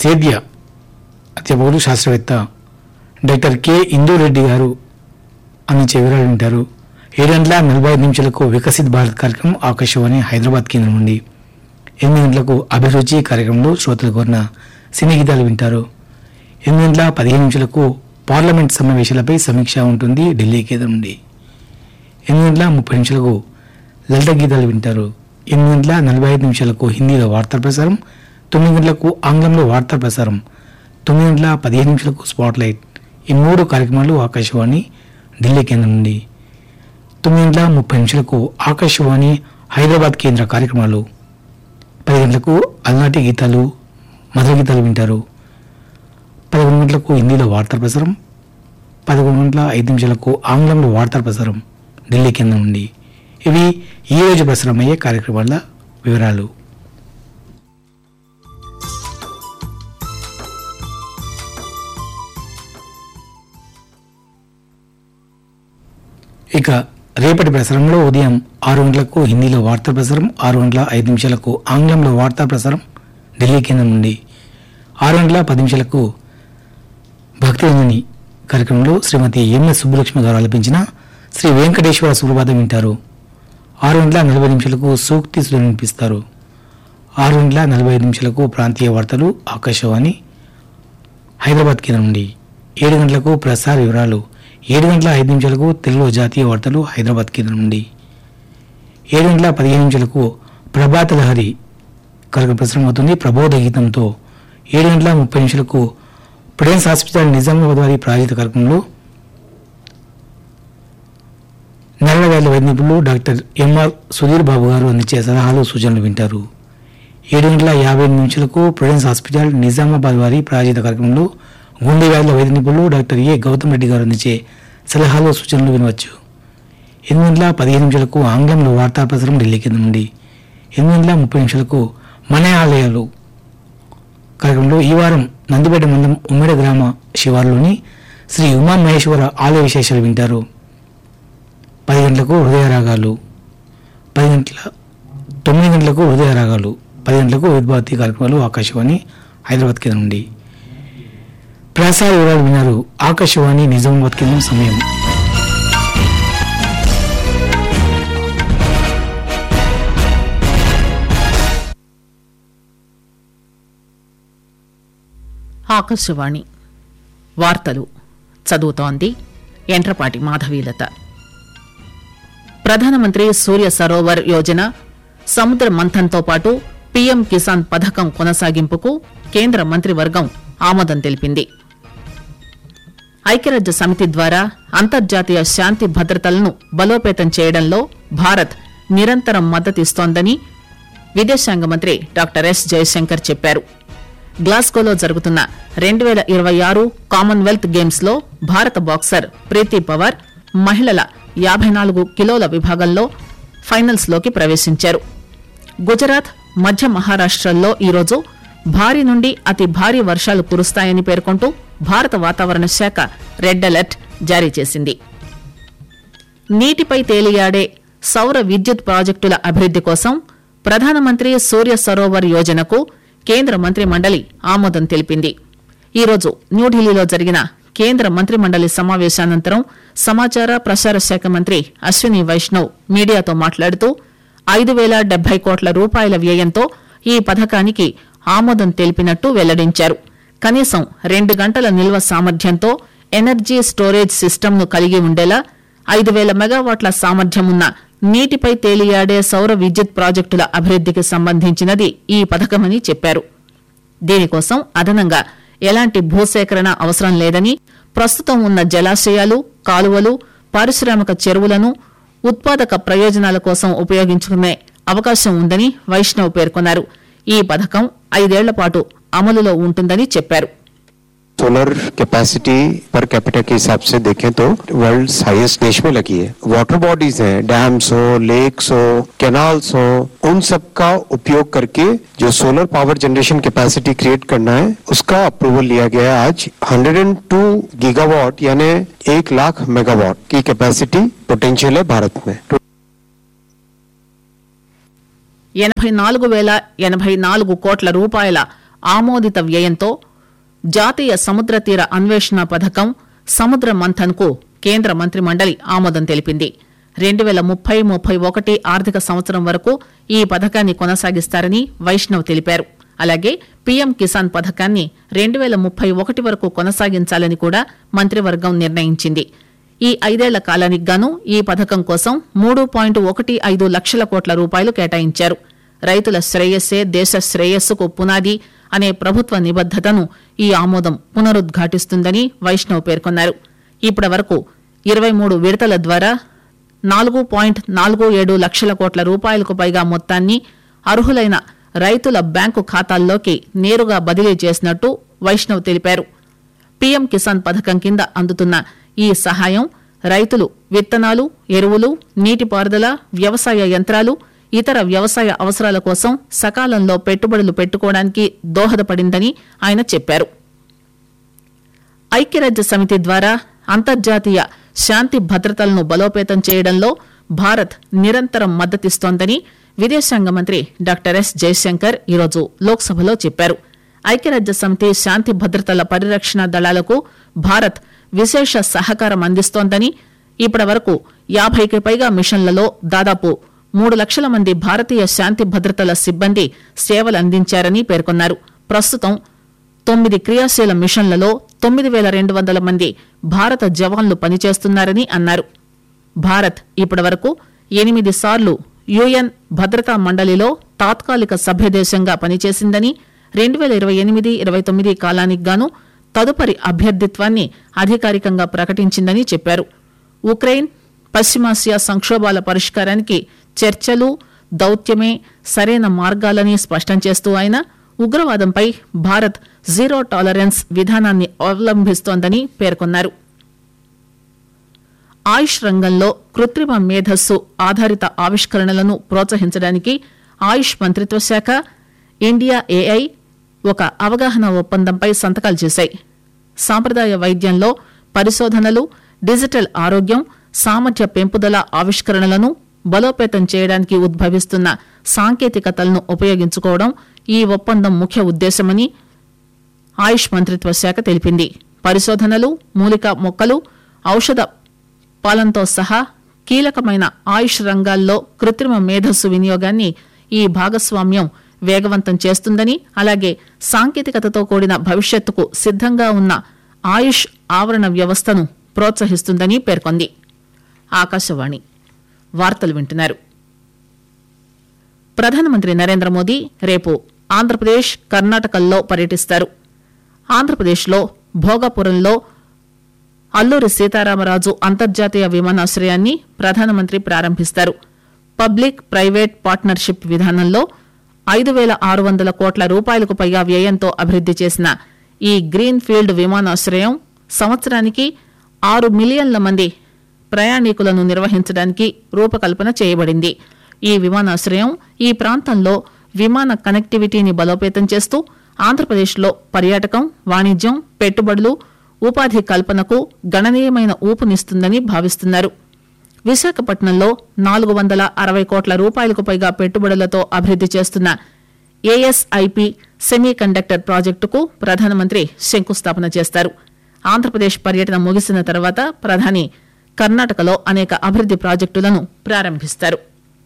సేద్య అధ్యాపకులు శాస్త్రవేత్త డాక్టర్ కె ఇందూరెడ్డి గారు అందించే వివరాలు వింటారు ఏడు గంటల నలభై ఐదు నిమిషాలకు వికసిత్ భారత్ కార్యక్రమం ఆకాశవాణి హైదరాబాద్ కేంద్రం నుండి ఎనిమిది గంటలకు అభిరుచి కార్యక్రమంలో శ్రోతలు కోరిన సినీ గీతాలు వింటారు ఎనిమిది గంటల పదిహేను నిమిషాలకు పార్లమెంట్ సమావేశాలపై సమీక్ష ఉంటుంది ఢిల్లీ కేంద్రం నుండి ఎనిమిది గంటల ముప్పై నిమిషాలకు లలిత గీతాలు వింటారు ఎనిమిది గంటల నలభై ఐదు నిమిషాలకు హిందీలో వార్తా ప్రసారం తొమ్మిది గంటలకు ఆంగ్లంలో వార్తా ప్రసారం తొమ్మిది గంటల పదిహేను నిమిషాలకు స్పాట్ లైట్ ఈ మూడు కార్యక్రమాలు ఆకాశవాణి ఢిల్లీ కేంద్రం నుండి తొమ్మిది గంటల ముప్పై నిమిషాలకు ఆకాశవాణి హైదరాబాద్ కేంద్ర కార్యక్రమాలు పది గంటలకు అలనాటి గీతాలు మధుర గీతాలు వింటారు పదకొండు గంటలకు హిందీలో వార్తా ప్రసారం పదకొండు గంటల ఐదు నిమిషాలకు ఆంగ్లంలో వార్తా ప్రసారం ఢిల్లీ కేంద్రం నుండి ఇవి ఈ రోజు ప్రసారమయ్యే కార్యక్రమాల వివరాలు ఇక రేపటి ప్రసారంలో ఉదయం ఆరు గంటలకు హిందీలో వార్తా ప్రసారం ఆరు గంటల ఐదు నిమిషాలకు ఆంగ్లంలో వార్తా ప్రసారం ఢిల్లీ కేంద్రం నుండి ఆరు గంటల పది నిమిషాలకు భక్తిరంజని కార్యక్రమంలో శ్రీమతి ఎంఎస్ సుబ్బలక్ష్మి గారు ఆలపించిన శ్రీ వెంకటేశ్వర సుప్రభాతం వింటారు ఆరు గంటల నలభై నిమిషాలకు సూక్తి సుధ వినిపిస్తారు ఆరు గంటల నలభై ఐదు నిమిషాలకు ప్రాంతీయ వార్తలు ఆకాశవాణి హైదరాబాద్ కేంద్రం నుండి ఏడు గంటలకు ప్రసార వివరాలు ఏడు గంటల ఐదు నిమిషాలకు తెలుగులో జాతీయ వార్తలు హైదరాబాద్ కేంద్రం నుండి ఏడు గంటల పదిహేను నిమిషాలకు ప్రభాత లహరి కార్యక్రమం ప్రసారం అవుతుంది ప్రబోధ గీతంతో ఏడు గంటల ముప్పై నిమిషాలకు ప్రిడెన్స్ హాస్పిటల్ నిజామాబాద్ వారి ప్రాయోజిత కార్యక్రమంలో నల్లవేల వైద్య నిపుణులు డాక్టర్ ఎంఆర్ సుధీర్ బాబు గారు అందించే సలహాలు సూచనలు వింటారు ఏడు గంటల యాభై ఎనిమిది నిమిషాలకు ప్రుడెన్స్ హాస్పిటల్ నిజామాబాద్ వారి ప్రాయోజిత కార్యక్రమంలో గుండె వ్యాధుల వైద్య నిపుణులు డాక్టర్ ఏ గౌతమ్ రెడ్డి గారు అందించే సలహాలు సూచనలు వినవచ్చు ఎనిమిది గంటల పదిహేను నిమిషాలకు ఆంగ్లంలో వార్తా ప్రసారం ఢిల్లీ కేంద్రం నుండి ఎనిమిది గంటల ముప్పై నిమిషాలకు మన ఆలయాలు కార్యక్రమంలో ఈ వారం నందిపేట మండలం ఉమ్మడి గ్రామ శివారులోని శ్రీ ఉమా మహేశ్వర ఆలయ విశేషాలు వింటారు పది గంటలకు హృదయ రాగాలు పది గంటల తొమ్మిది గంటలకు హృదయ రాగాలు పది గంటలకు విద్భారతి కార్యక్రమాలు ఆకాశవాణి హైదరాబాద్ కేంద్రం నుండి ప్రసార వివరాలు విన్నారు ఆకాశవాణి నిజామాబాద్ కేంద్రం సమయం ఆకాశవాణి వార్తలు చదువుతోంది ఎంట్రపాటి మాధవీలత ప్రధానమంత్రి సూర్య సరోవర్ యోజన సముద్ర మంథన్తో పాటు పీఎం కిసాన్ పథకం కొనసాగింపుకు కేంద్ర మంత్రివర్గం ఆమోదం తెలిపింది ఐక్యరాజ్య సమితి ద్వారా అంతర్జాతీయ శాంతి భద్రతలను బలోపేతం చేయడంలో భారత్ నిరంతరం మద్దతిస్తోందని విదేశాంగ మంత్రి డాక్టర్ ఎస్ జయశంకర్ చెప్పారు గ్లాస్గోలో జరుగుతున్న రెండు వేల ఇరవై ఆరు కామన్వెల్త్ గేమ్స్ లో భారత బాక్సర్ ప్రీతి పవార్ మహిళల యాభై నాలుగు కిలోల విభాగంలో ఫైనల్స్ లోకి ప్రవేశించారు గుజరాత్ మధ్య మహారాష్టల్లో ఈరోజు భారీ నుండి అతి భారీ వర్షాలు కురుస్తాయని పేర్కొంటూ భారత వాతావరణ శాఖ రెడ్ అలర్ట్ జారీ చేసింది నీటిపై తేలియాడే సౌర విద్యుత్ ప్రాజెక్టుల అభివృద్ది కోసం ప్రధానమంత్రి సూర్య సరోవర్ యోజనకు కేంద్ర మంత్రి మండలి ఆమోదం తెలిపింది ఈరోజు న్యూఢిల్లీలో జరిగిన కేంద్ర మంత్రి మండలి సమావేశానంతరం సమాచార ప్రసార శాఖ మంత్రి అశ్విని వైష్ణవ్ మీడియాతో మాట్లాడుతూ ఐదు వేల డెబ్బై కోట్ల రూపాయల వ్యయంతో ఈ పథకానికి ఆమోదం తెలిపినట్టు వెల్లడించారు కనీసం రెండు గంటల నిల్వ సామర్థ్యంతో ఎనర్జీ స్టోరేజ్ సిస్టమ్ను కలిగి ఉండేలా ఐదు వేల మెగావాట్ల సామర్థ్యం ఉన్న నీటిపై తేలియాడే సౌర విద్యుత్ ప్రాజెక్టుల అభివృద్దికి సంబంధించినది ఈ పథకమని చెప్పారు దీనికోసం అదనంగా ఎలాంటి భూసేకరణ అవసరం లేదని ప్రస్తుతం ఉన్న జలాశయాలు కాలువలు పారిశ్రామిక చెరువులను ఉత్పాదక ప్రయోజనాల కోసం ఉపయోగించుకునే అవకాశం ఉందని వైష్ణవ్ పేర్కొన్నారు ఈ పథకం ఐదేళ్ల పాటు అమలులో ఉంటుందని చెప్పారు सोलर कैपेसिटी पर कैपिटा के हिसाब से देखें तो वर्ल्ड हाईएस्ट देश में लगी है वाटर बॉडीज हैं डैम्स हो लेक्स हो कैनाल्स हो उन सब का उपयोग करके जो solar power generation capacity create करना है उसका अप्रूवल लिया गया है आज 102 गीगावाट यानी एक लाख मेगावाट की कैपेसिटी पोटेंशियल है भारत में ఎనభై నాలుగు వేల ఎనభై నాలుగు కోట్ల రూపాయల ఆమోదిత వ్యయంతో జాతీయ సముద్ర తీర అన్వేషణ పథకం సముద్ర మంథన్ కు కేంద్ర మంత్రి మండలి ఆమోదం తెలిపింది రెండు వేల ముప్పై ముప్పై ఒకటి ఆర్థిక సంవత్సరం వరకు ఈ పథకాన్ని కొనసాగిస్తారని వైష్ణవ్ తెలిపారు అలాగే పీఎం కిసాన్ పథకాన్ని రెండు వేల ముప్పై ఒకటి వరకు కొనసాగించాలని కూడా మంత్రివర్గం నిర్ణయించింది ఈ ఐదేళ్ల కాలానికి గాను ఈ పథకం కోసం మూడు పాయింట్ ఒకటి ఐదు లక్షల కోట్ల రూపాయలు కేటాయించారు రైతుల శ్రేయస్సే దేశ శ్రేయస్సుకు పునాది అనే ప్రభుత్వ నిబద్దతను ఈ ఆమోదం పునరుద్ఘాటిస్తుందని వైష్ణవ్ పేర్కొన్నారు ఇప్పటి వరకు ఇరవై మూడు విడతల ద్వారా నాలుగు పాయింట్ నాలుగు ఏడు లక్షల కోట్ల రూపాయలకు పైగా మొత్తాన్ని అర్హులైన రైతుల బ్యాంకు ఖాతాల్లోకి నేరుగా బదిలీ చేసినట్టు వైష్ణవ్ తెలిపారు పీఎం కిసాన్ పథకం కింద అందుతున్న ఈ సహాయం రైతులు విత్తనాలు ఎరువులు నీటిపారుదల వ్యవసాయ యంత్రాలు ఇతర వ్యవసాయ అవసరాల కోసం సకాలంలో పెట్టుబడులు పెట్టుకోవడానికి దోహదపడిందని ఆయన చెప్పారు ఐక్యరాజ్య సమితి ద్వారా అంతర్జాతీయ శాంతి భద్రతలను బలోపేతం చేయడంలో భారత్ నిరంతరం మద్దతిస్తోందని విదేశాంగ మంత్రి డాక్టర్ ఎస్ జయశంకర్ ఈరోజు లోక్సభలో చెప్పారు ఐక్యరాజ్య సమితి శాంతి భద్రతల పరిరక్షణ దళాలకు భారత్ విశేష సహకారం అందిస్తోందని ఇప్పటి వరకు యాభైకి పైగా మిషన్లలో దాదాపు మూడు లక్షల మంది భారతీయ శాంతి భద్రతల సిబ్బంది సేవలందించారని పేర్కొన్నారు ప్రస్తుతం తొమ్మిది క్రియాశీల మిషన్లలో తొమ్మిది వేల రెండు వందల మంది భారత జవాన్లు పనిచేస్తున్నారని అన్నారు భారత్ ఇప్పటివరకు ఎనిమిది సార్లు యుఎన్ భద్రతా మండలిలో తాత్కాలిక సభ్యదేశంగా పనిచేసిందని రెండు వేల ఇరవై ఎనిమిది ఇరవై తొమ్మిది కాలానికి గాను తదుపరి అభ్యర్థిత్వాన్ని అధికారికంగా ప్రకటించిందని చెప్పారు ఉక్రెయిన్ పశ్చిమాసియా సంక్షోభాల పరిష్కారానికి చర్చలు దౌత్యమే సరైన మార్గాలని స్పష్టం చేస్తూ ఆయన ఉగ్రవాదంపై భారత్ జీరో టాలరెన్స్ విధానాన్ని అవలంబిస్తోందని పేర్కొన్నారు ఆయుష్ రంగంలో కృత్రిమ మేధస్సు ఆధారిత ఆవిష్కరణలను ప్రోత్సహించడానికి ఆయుష్ మంత్రిత్వ శాఖ ఇండియా ఏఐ ఒక అవగాహన ఒప్పందంపై సంతకాలు చేశాయి సాంప్రదాయ వైద్యంలో పరిశోధనలు డిజిటల్ ఆరోగ్యం సామర్థ్య పెంపుదల ఆవిష్కరణలను బలోపేతం చేయడానికి ఉద్భవిస్తున్న సాంకేతికతలను ఉపయోగించుకోవడం ఈ ఒప్పందం ముఖ్య ఉద్దేశమని ఆయుష్ మంత్రిత్వ శాఖ తెలిపింది పరిశోధనలు మూలిక మొక్కలు ఔషధ పాలనతో సహా కీలకమైన ఆయుష్ రంగాల్లో కృత్రిమ మేధస్సు వినియోగాన్ని ఈ భాగస్వామ్యం వేగవంతం చేస్తుందని అలాగే సాంకేతికతతో కూడిన భవిష్యత్తుకు సిద్ధంగా ఉన్న ఆయుష్ ఆవరణ వ్యవస్థను ప్రోత్సహిస్తుందని పేర్కొంది ఆకాశవాణి వార్తలు వింటున్నారు ప్రధానమంత్రి నరేంద్ర మోదీ రేపు ఆంధ్రప్రదేశ్ కర్ణాటకల్లో పర్యటిస్తారు ఆంధ్రప్రదేశ్లో భోగాపురంలో అల్లూరి సీతారామరాజు అంతర్జాతీయ విమానాశ్రయాన్ని ప్రధానమంత్రి ప్రారంభిస్తారు పబ్లిక్ ప్రైవేట్ పార్ట్నర్షిప్ విధానంలో ఐదు వేల ఆరు వందల కోట్ల రూపాయలకు పైగా వ్యయంతో అభివృద్ది చేసిన ఈ గ్రీన్ ఫీల్డ్ విమానాశ్రయం సంవత్సరానికి ఆరు మిలియన్ల మంది ప్రయాణికులను నిర్వహించడానికి రూపకల్పన చేయబడింది ఈ విమానాశ్రయం ఈ ప్రాంతంలో విమాన కనెక్టివిటీని బలోపేతం చేస్తూ ఆంధ్రప్రదేశ్లో పర్యాటకం వాణిజ్యం పెట్టుబడులు ఉపాధి కల్పనకు గణనీయమైన ఊపునిస్తుందని భావిస్తున్నారు విశాఖపట్నంలో నాలుగు వందల అరవై కోట్ల రూపాయలకు పైగా పెట్టుబడులతో అభివృద్ది చేస్తున్న ఏఎస్ఐపి సెమీ కండక్టర్ ప్రాజెక్టుకు ప్రధానమంత్రి శంకుస్థాపన చేస్తారు ఆంధ్రప్రదేశ్ పర్యటన ముగిసిన తర్వాత ప్రధాని కర్ణాటకలో అనేక అభివృద్ది ప్రాజెక్టులను ప్రారంభిస్తారు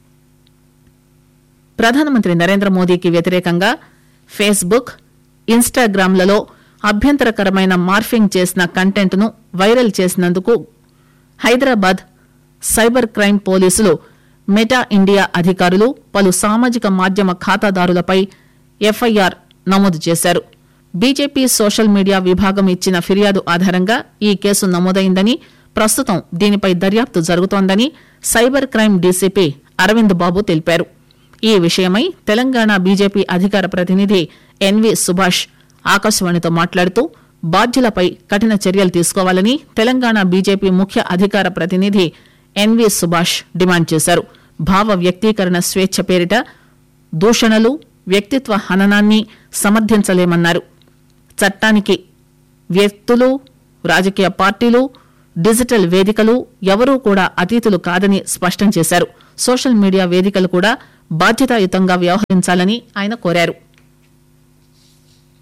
ప్రధానమంత్రి నరేంద్ర మోదీకి వ్యతిరేకంగా ఫేస్బుక్ ఇన్స్టాగ్రామ్లలో అభ్యంతరకరమైన మార్ఫింగ్ చేసిన కంటెంట్ను వైరల్ చేసినందుకు హైదరాబాద్ సైబర్ క్రైమ్ పోలీసులు మెటా ఇండియా అధికారులు పలు సామాజిక మాధ్యమ ఖాతాదారులపై ఎఫ్ఐఆర్ నమోదు చేశారు బీజేపీ సోషల్ మీడియా విభాగం ఇచ్చిన ఫిర్యాదు ఆధారంగా ఈ కేసు నమోదైందని ప్రస్తుతం దీనిపై దర్యాప్తు జరుగుతోందని cyber crime DCP Aravind Babu తెలిపారు ఈ విషయమై తెలంగాణ బీజేపీ అధికార ప్రతినిధి ఎన్వి సుభాష్ ఆకాశవాణితో మాట్లాడుతూ బాధ్యులపై కఠిన చర్యలు తీసుకోవాలని తెలంగాణ బీజేపీ ముఖ్య అధికార ప్రతినిధి ఎన్వి సుభాష్ డిమాండ్ చేశారు భావ వ్యక్తీకరణ స్వేచ్ఛ పేరిట దూషణలు వ్యక్తిత్వ హననాన్ని సమర్థించలేమన్నారు చట్టానికి వ్యక్తులు రాజకీయ పార్టీలు డిజిటల్ వేదికలు ఎవరూ కూడా అతీతులు కాదని స్పష్టం చేశారు సోషల్ మీడియా వేదికలు కూడా బాధ్యతాయుతంగా వ్యవహరించాలని ఆయన కోరారు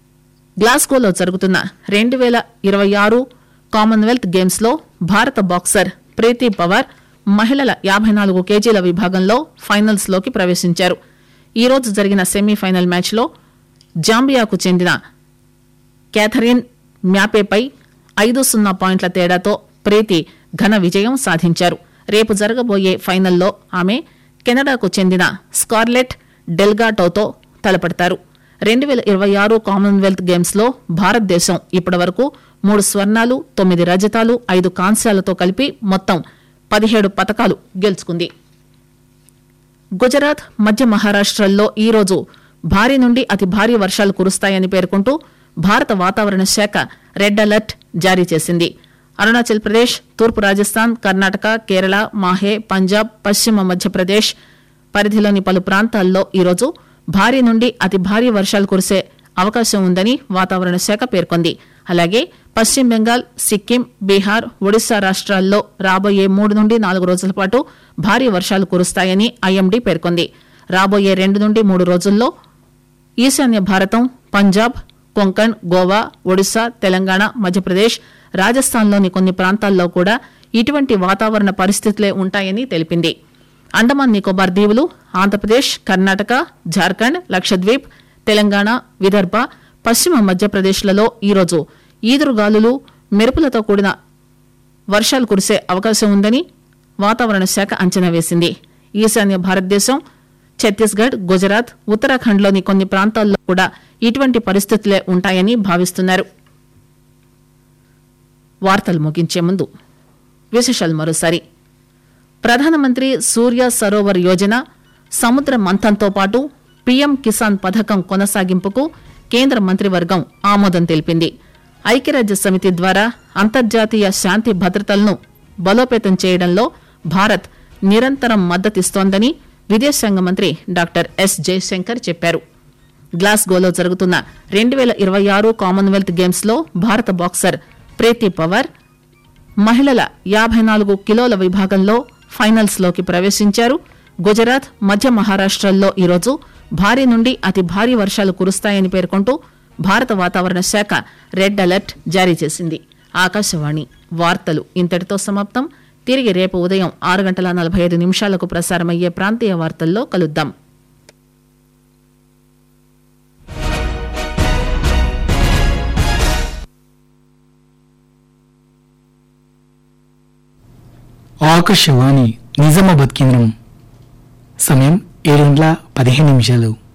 గ్లాస్గోలో జరుగుతున్న రెండు వేల ఇరవై ఆరు కామన్వెల్త్ గేమ్స్ లో భారత బాక్సర్ ప్రీతి పవార్ మహిళల యాభై నాలుగు కేజీల విభాగంలో ఫైనల్స్ లోకి ప్రవేశించారు ఈ రోజు జరిగిన సెమీఫైనల్ మ్యాచ్లో జాంబియాకు చెందిన క్యాథరిన్ మ్యాపేపై ఐదు సున్నా పాయింట్ల తేడాతో ప్రీతి ఘన విజయం సాధించారు రేపు జరగబోయే ఫైనల్లో ఆమె కెనడాకు చెందిన స్కార్లెట్ డెల్గాటోతో తలపడతారు రెండు వేల ఇరవై ఆరు కామన్వెల్త్ గేమ్స్ లో భారతదేశం ఇప్పటివరకు మూడు స్వర్ణాలు తొమ్మిది రజతాలు ఐదు కాంస్యాలతో కలిపి మొత్తం పదిహేడు పతకాలు గెలుచుకుంది గుజరాత్ మధ్య మహారాష్టల్లో ఈ రోజు భారీ నుండి అతి భారీ వర్షాలు కురుస్తాయని పేర్కొంటూ భారత వాతావరణ శాఖ రెడ్ అలర్ట్ జారీ చేసింది అరుణాచల్ ప్రదేశ్ తూర్పు రాజస్థాన్ కర్ణాటక కేరళ మాహే పంజాబ్ పశ్చిమ మధ్యప్రదేశ్ పరిధిలోని పలు ప్రాంతాల్లో ఈరోజు భారీ నుండి అతి భారీ వర్షాలు కురిసే అవకాశం ఉందని వాతావరణ శాఖ పేర్కొంది అలాగే పశ్చిమ బెంగాల్ సిక్కిం బీహార్ ఒడిశా రాష్ట్రాల్లో రాబోయే మూడు నుండి నాలుగు రోజుల పాటు భారీ వర్షాలు కురుస్తాయని ఐఎండీ పేర్కొంది రాబోయే రెండు నుండి మూడు రోజుల్లో ఈశాన్య భారతం పంజాబ్ కొంకణ్ గోవా ఒడిశా తెలంగాణ మధ్యప్రదేశ్ రాజస్థాన్లోని కొన్ని ప్రాంతాల్లో కూడా ఇటువంటి వాతావరణ పరిస్థితులే ఉంటాయని తెలిపింది అండమాన్ నికోబార్ దీవులు ఆంధ్రప్రదేశ్ కర్ణాటక జార్ఖండ్ లక్షద్వీప్ తెలంగాణ విదర్భ పశ్చిమ మధ్యప్రదేశ్లలో ఈరోజు ఈదురుగాలులు మెరుపులతో కూడిన వర్షాలు కురిసే అవకాశం ఉందని వాతావరణ శాఖ అంచనా వేసింది ఈశాన్య భారతదేశం ఛత్తీస్గఢ్ గుజరాత్ ఉత్తరాఖండ్లోని కొన్ని ప్రాంతాల్లో కూడా ఇటువంటి పరిస్థితులే ఉంటాయని భావిస్తున్నారు వార్తలు ముగించే ముందు విశేషాలు మరోసారి ప్రధానమంత్రి సూర్య సరోవర్ యోజన సముద్ర మంథంతో పాటు పీఎం కిసాన్ పథకం కొనసాగింపుకు కేంద్ర మంత్రివర్గం ఆమోదం తెలిపింది ఐక్యరాజ్య సమితి ద్వారా అంతర్జాతీయ శాంతి భద్రతలను బలోపేతం చేయడంలో భారత్ నిరంతరం మద్దతిస్తోందని విదేశాంగ మంత్రి డాక్టర్ ఎస్ జయశంకర్ చెప్పారు గ్లాస్గోలో జరుగుతున్న రెండు వేల ఇరవై ఆరు కామన్వెల్త్ గేమ్స్ లో భారత బాక్సర్ ప్రీతి పవార్ మహిళల యాభై నాలుగు కిలోల విభాగంలో ఫైనల్స్ లోకి ప్రవేశించారు గుజరాత్ మధ్య మహారాష్టల్లో ఈరోజు భారీ నుండి అతి భారీ వర్షాలు కురుస్తాయని పేర్కొంటూ భారత వాతావరణ శాఖ రెడ్ అలర్ట్ జారీ చేసింది ఆకాశవాణి వార్తలు ఇంతటితో సమాప్తం తిరిగి రేపు ఉదయం ఆరు గంటల నలభై ఐదు నిమిషాలకు ప్రసారమయ్యే ప్రాంతీయ వార్తల్లో కలుద్దాం ఆకాశవాణి నిజామాబాద్ కేంద్రం సమయం ఏడు గంటల పదిహేను నిమిషాలు